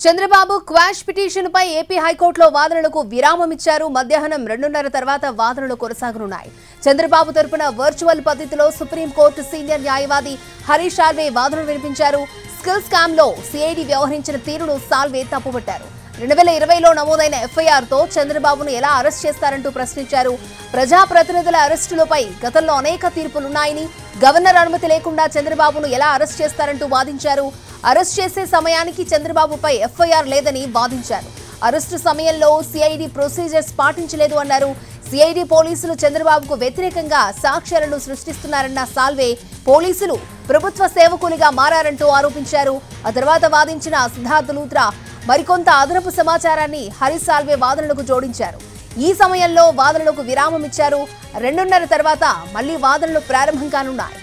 Chandrababu quash petition పై AP హైకోర్టులో వాదనలకు విరామం ఇచ్చారు మధ్యాహ్నం రెండున్నర తర్వాత వాదనలు కొనసాగనున్నాయి చంద్రబాబు తరపున వర్చువల్ పద్ధతిలో సుప్రీంకోర్టు సీనియర్ న్యాయవాది హరీష్ సాల్వే వాదనలు వినిపించారు స్కిల్ స్కామ్ లో సిఐడి వ్యవహరించిన తీరును సాల్వే తప్పుపట్టారు రెండు వేల ఇరవైలో నమోదైన ఎఫ్ఐఆర్ తో చంద్రబాబును ఎలా అరెస్ట్ చేస్తారంటూ ప్రశ్నించారు ప్రజాప్రతినిధుల అరెస్టులపై గతంలో అనేక తీర్పులున్నాయని గవర్నర్ అనుమతి లేకుండా చంద్రబాబును ఎలా అరెస్ట్ చేస్తారంటూ వాదించారు అరెస్ట్ చేసే సమయానికి చంద్రబాబుపై ఎఫ్ఐఆర్ లేదని వాదించారు అరెస్టు సమయంలో సిఐడి ప్రొసీజర్స్ పాటించలేదు అన్నారు సిఐడి పోలీసులు చంద్రబాబుకు వ్యతిరేకంగా సాక్ష్యాలను సృష్టిస్తున్నారన్న సాల్వే పోలీసులు ప్రభుత్వ సేవకులుగా మారారంటూ ఆరోపించారు ఆ తర్వాత వాదించిన సిద్ధార్థ్ లూత్రా మరికొంత అదనపు సమాచారాన్ని హరీష్ సాల్వే వాదనలకు జోడించారు ఈ సమయంలో వాదనలకు విరామం ఇచ్చారు రెండున్నర తర్వాత మళ్లీ వాదనలు ప్రారంభం కానున్నాయి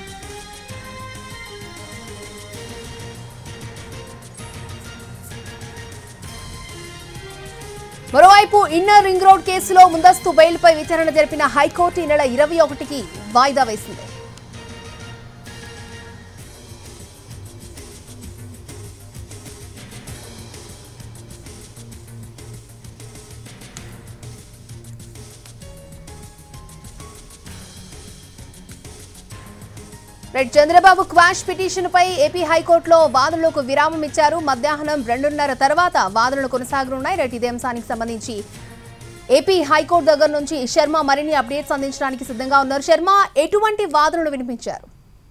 మరోవైపు ఇన్నర్ రింగ్ రోడ్ కేసులో ముందస్తు బెయిల్పై విచారణ జరిపిన హైకోర్టు ఈ నెల ఇరవై ఒకటికి వాయిదా వేసింది రైట్ చంద్రబాబు క్వాష్ పిటిషన్ పై ఏపీ హైకోర్టులో వాదనలకు విరామం ఇచ్చారు మధ్యాహ్నం రెండున్నర తర్వాత వాదనలు కొనసాగనున్నాయి రైట్ ఇదే అంశానికి సంబంధించి ఏపీ హైకోర్టు దగ్గర నుంచి శర్మ మరిన్ని అప్డేట్స్ అందించడానికి సిద్ధంగా ఉన్నారు శర్మ ఎటువంటి వాదనలు వినిపించారు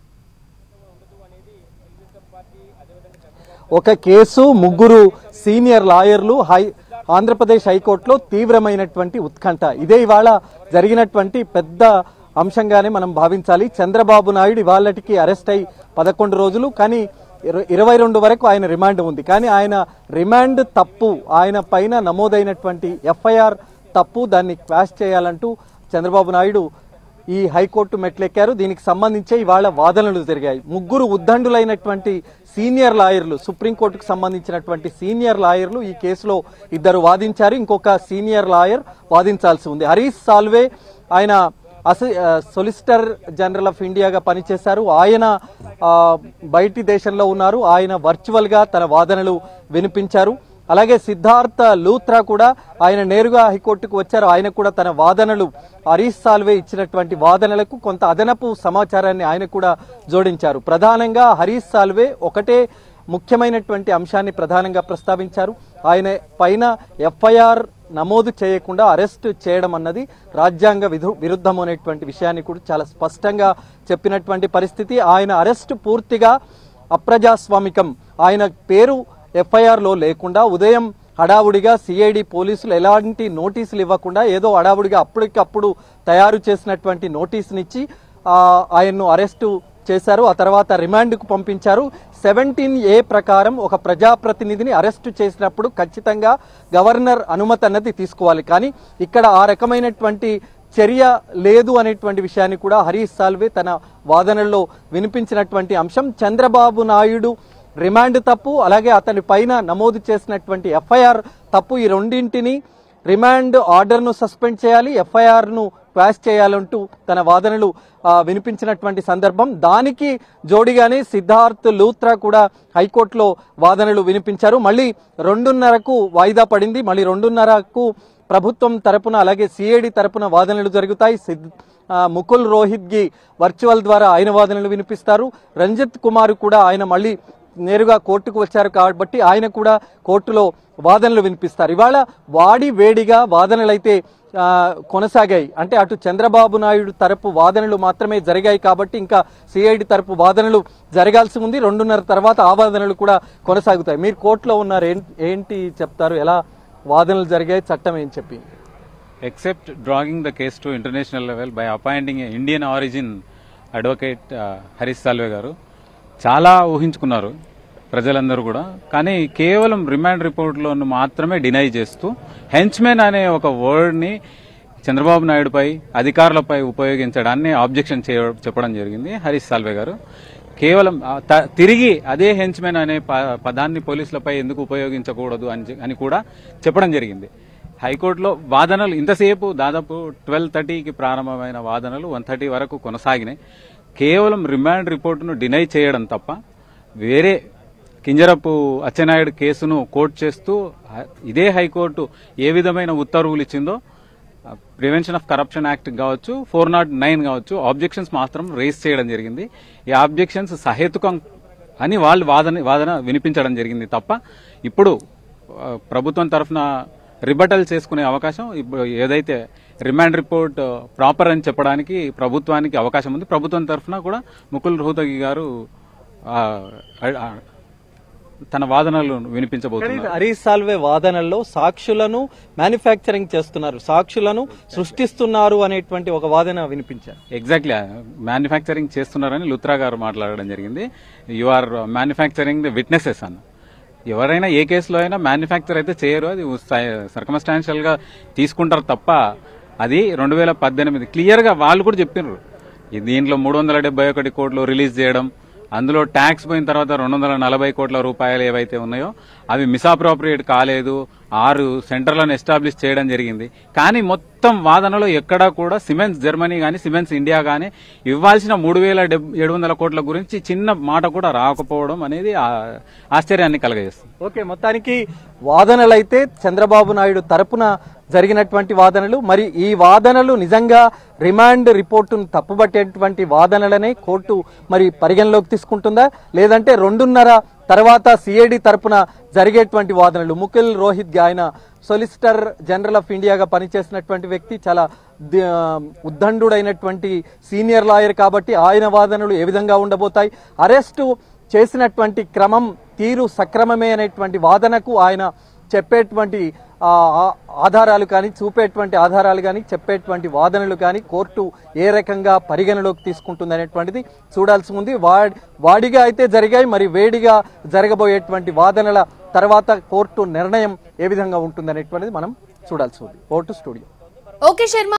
ఒక కేసు ముగ్గురు సీనియర్ లాయర్లు హై ఆంధ్రప్రదేశ్ హైకోర్టులో తీవ్రమైనటువంటి ఉత్కంఠ ఇదే ఇవాళ జరిగినటువంటి పెద్ద అంశంగానే మనం భావించాలి చంద్రబాబు నాయుడు ఇవాళటికి అరెస్ట్ అయి పదకొండు రోజులు కానీ ఇర- ఇరవై రెండు వరకు ఆయన రిమాండ్ ఉంది కానీ ఆయన రిమాండ్ తప్పు ఆయన పైన నమోదైనటువంటి ఎఫ్ఐఆర్ తప్పు దాన్ని క్వాష్ చేయాలంటూ చంద్రబాబు నాయుడు ఈ హైకోర్టు మెట్లెక్కారు దీనికి సంబంధించే ఇవాళ వాదనలు జరిగాయి ముగ్గురు ఉద్దండులైనటువంటి సీనియర్ లాయర్లు సుప్రీంకోర్టుకు సంబంధించినటువంటి సీనియర్ లాయర్లు ఈ కేసులో ఇద్దరు వాదించారు ఇంకొక సీనియర్ లాయర్ వాదించాల్సి ఉంది హరీష్ సాల్వే ఆయన అస ఆ, సొలిసిటర్ జనరల్ ఆఫ్ ఇండియాగా పనిచేశారు ఆయన ఆ, బయటి దేశంలో ఉన్నారు ఆయన వర్చువల్ గా తన వాదనలు వినిపించారు అలాగే సిద్ధార్థ లూత్రా కూడా ఆయన నేరుగా హైకోర్టుకు వచ్చారు ఆయన కూడా తన వాదనలు హరీష్ సాల్వే ఇచ్చినటువంటి వాదనలకు కొంత అదనపు సమాచారాన్ని ఆయన కూడా జోడించారు ప్రధానంగా హరీష్ సాల్వే ఒకటే ముఖ్యమైనటువంటి అంశాన్ని ప్రధానంగా ప్రస్తావించారు ఆయన పైన ఎఫ్ఐఆర్ నమోదు చేయకుండా అరెస్ట్ చేయడం అన్నది రాజ్యాంగ విధు- విరుద్ధం అనేటువంటి విషయాన్ని కూడా చాలా స్పష్టంగా చెప్పినటువంటి పరిస్థితి ఆయన అరెస్ట్ పూర్తిగా అప్రజాస్వామికం ఆయన పేరు ఎఫ్ఐఆర్ లో లేకుండా ఉదయం హడావుడిగా సిఐడి పోలీసులు ఎలాంటి నోటీసులు ఇవ్వకుండా ఏదో హడావుడిగా అప్పటికప్పుడు తయారు చేసినటువంటి నోటీసునిచ్చి ఆ, ఆయన్ను అరెస్టు చేశారు ఆ తర్వాత రిమాండ్కు పంపించారు సెవెంటీన్ ఏ ప్రకారం ఒక ప్రజాప్రతినిధిని అరెస్టు చేసినప్పుడు ఖచ్చితంగా గవర్నర్ అనుమతి అన్నది తీసుకోవాలి కానీ ఇక్కడ ఆ రకమైనటువంటి చర్య లేదు అనేటువంటి విషయాన్ని కూడా హరీష్ సాల్వే తన వాదనల్లో వినిపించినటువంటి అంశం చంద్రబాబు నాయుడు రిమాండ్ తప్పు అలాగే అతని పైన నమోదు చేసినటువంటి ఎఫ్ఐఆర్ తప్పు ఈ రెండింటిని రిమాండ్ ఆర్డర్ను సస్పెండ్ చేయాలి ఎఫ్ఐఆర్ను క్వాష్ చేయాలంటూ తన వాదనలు ఆ, వినిపించినటువంటి సందర్భం దానికి జోడిగానే సిద్ధార్థ్ లూత్రా కూడా హైకోర్టులో వాదనలు వినిపించారు మళ్ళీ రెండున్నరకు వాయిదా పడింది మళ్ళీ రెండున్నరకు ప్రభుత్వం తరపున అలాగే సిఐడి తరపున వాదనలు జరుగుతాయి సిద్ ఆ, ముకుల్ రోహిత్గి వర్చువల్ ద్వారా ఆయన వాదనలు వినిపిస్తారు రంజిత్ కుమార్ కూడా ఆయన మళ్ళీ నేరుగా కోర్టుకు వచ్చారు కాబట్టి ఆయన కూడా కోర్టులో వాదనలు వినిపిస్తారు ఇవాళ వాడి వేడిగా వాదనలైతే ఆ, కొనసాగాయి అంటే అటు చంద్రబాబు నాయుడు తరపు వాదనలు మాత్రమే జరిగాయి కాబట్టి ఇంకా సిఐడి తరపు వాదనలు జరగాల్సి ఉంది రెండున్నర తర్వాత ఆ వాదనలు కూడా కొనసాగుతాయి మీరు కోర్టులో ఉన్నారు ఏం- ఏంటి చెప్తారు ఎలా వాదనలు జరిగాయి చట్టం ఏం చెప్పి except drawing the case to international level by appointing a Indian origin advocate uh, Harish Salve గారు చాలా ఊహించుకున్నారు ప్రజలందరూ కూడా కానీ కేవలం రిమాండ్ రిపోర్ట్లో మాత్రమే డినై చేస్తూ హెంచ్మెన్ అనే ఒక వర్డ్ని చంద్రబాబు నాయుడుపై అధికారులపై ఉపయోగించడాన్ని ఆబ్జెక్షన్ చేయ చెప్పడం జరిగింది హరీష్ సాల్వే గారు కేవలం ఆ, త- తిరిగి అదే హెంచ్మెన్ అనే ప- పదాన్ని పోలీసులపై ఎందుకు ఉపయోగించకూడదు అని చె- అని కూడా చెప్పడం జరిగింది హైకోర్టులో వాదనలు ఇంతసేపు దాదాపు ట్వెల్వ్ థర్టీకి ప్రారంభమైన వాదనలు వన్ థర్టీ వరకు కొనసాగినాయి కేవలం రిమాండ్ రిపోర్టును డినై చేయడం తప్ప వేరే కింజరపు అచ్చెన్నాయుడు కేసును కోర్టు చేస్తూ హ- ఇదే హైకోర్టు ఏ విధమైన ఉత్తర్వులు ఇచ్చిందో ప్రివెన్షన్ ఆఫ్ కరప్షన్ యాక్ట్ కావచ్చు ఫోర్ నాట్ నైన్ కావచ్చు ఆబ్జెక్షన్స్ మాత్రం రేస్ చేయడం జరిగింది ఈ ఆబ్జెక్షన్స్ సహేతుకం అని వాళ్ళు వాదన వాదన వినిపించడం జరిగింది తప్ప ఇప్పుడు ఆ, ప్రభుత్వం తరఫున రిబటల్ చేసుకునే అవకాశం ఇప్పుడు ఏదైతే రిమాండ్ రిపోర్ట్ ప్రాపర్ అని చెప్పడానికి ప్రభుత్వానికి అవకాశం ఉంది ప్రభుత్వం తరఫున కూడా ముకుల్ రోహతగి గారు ఆ, ఆ, తన వాదనలు కానీ వినిపించబోతున్నారు హరీష్ సాల్వే వాదనల్లో సాక్షులను మ్యానుఫ్యాక్చరింగ్ చేస్తున్నారు సాక్షులను సృష్టిస్తున్నారు అనేటువంటి ఒక వాదన వినిపించారు ఎగ్జాక్ట్లీ మ్యానుఫ్యాక్చరింగ్ చేస్తున్నారని లుత్రా గారు మాట్లాడడం జరిగింది you are manufacturing the witnesses అన్న ఎవరైనా ఏ కేసులో అయినా మ్యానుఫ్యాక్చర్ అయితే చేయరు అది సర్కమస్టాన్షియల్ గా తీసుకుంటారు తప్ప అది రెండు వేల పద్దెనిమిది క్లియర్ గా వాళ్ళు కూడా చెప్పినారు ఈ దీంట్లో మూడు వందల డెబ్బై ఒకటి కోట్లు రిలీజ్ చేయడం అందులో ట్యాక్స్ పోయిన తర్వాత రెండు వందల నలభై కోట్ల రూపాయలు ఏవైతే ఉన్నాయో అవి మిస్అప్రోప్రియేట్ కాలేదు ఆరు సెంటర్లను ఎస్టాబ్లిష్ చేయడం జరిగింది కానీ మొత్తం వాదనలో ఎక్కడా కూడా సిమెంట్స్ జర్మనీ కానీ సిమెంట్స్ ఇండియా కానీ ఇవ్వాల్సిన మూడు వేల ఏడు వందల కోట్ల గురించి చిన్న మాట కూడా రాకపోవడం అనేది ఆ- ఆశ్చర్యాన్ని కలగజేస్తుంది ఓకే మొత్తానికి వాదనలైతే చంద్రబాబు నాయుడు తరపున జరిగినటువంటి వాదనలు మరి ఈ వాదనలు నిజంగా రిమాండ్ రిపోర్టును తప్పుబట్టేటువంటి వాదనలనే కోర్టు మరి పరిగణలోకి తీసుకుంటుందా లేదంటే రెండున్నర తర్వాత సిఐడి తరపున జరిగేటువంటి వాదనలు ముకుల్ రోహిత్ ఆయన సొలిసిటర్ జనరల్ ఆఫ్ ఇండియాగా పనిచేసినటువంటి వ్యక్తి చాలా ది- ఉద్దండుడైనటువంటి సీనియర్ లాయర్ కాబట్టి ఆయన వాదనలు ఏ విధంగా ఉండబోతాయి అరెస్టు చేసినటువంటి క్రమం తీరు సక్రమమే అనేటువంటి వాదనకు ఆయన చెప్పేటువంటి ఆ, ఆ- ఆధారాలు కానీ చూపేటువంటి ఆధారాలు కానీ చెప్పేటువంటి వాదనలు కానీ కోర్టు ఏ రకంగా పరిగణలోకి తీసుకుంటుంది అనేటువంటిది చూడాల్సి ఉంది వాడి వాడిగా అయితే జరిగాయి మరి వేడిగా జరగబోయేటువంటి వాదనల తర్వాత కోర్టు నిర్ణయం ఏ విధంగా ఉంటుంది అనేటువంటిది మనం చూడాల్సి ఉంది కోర్టు స్టూడియో ఓకే శర్మ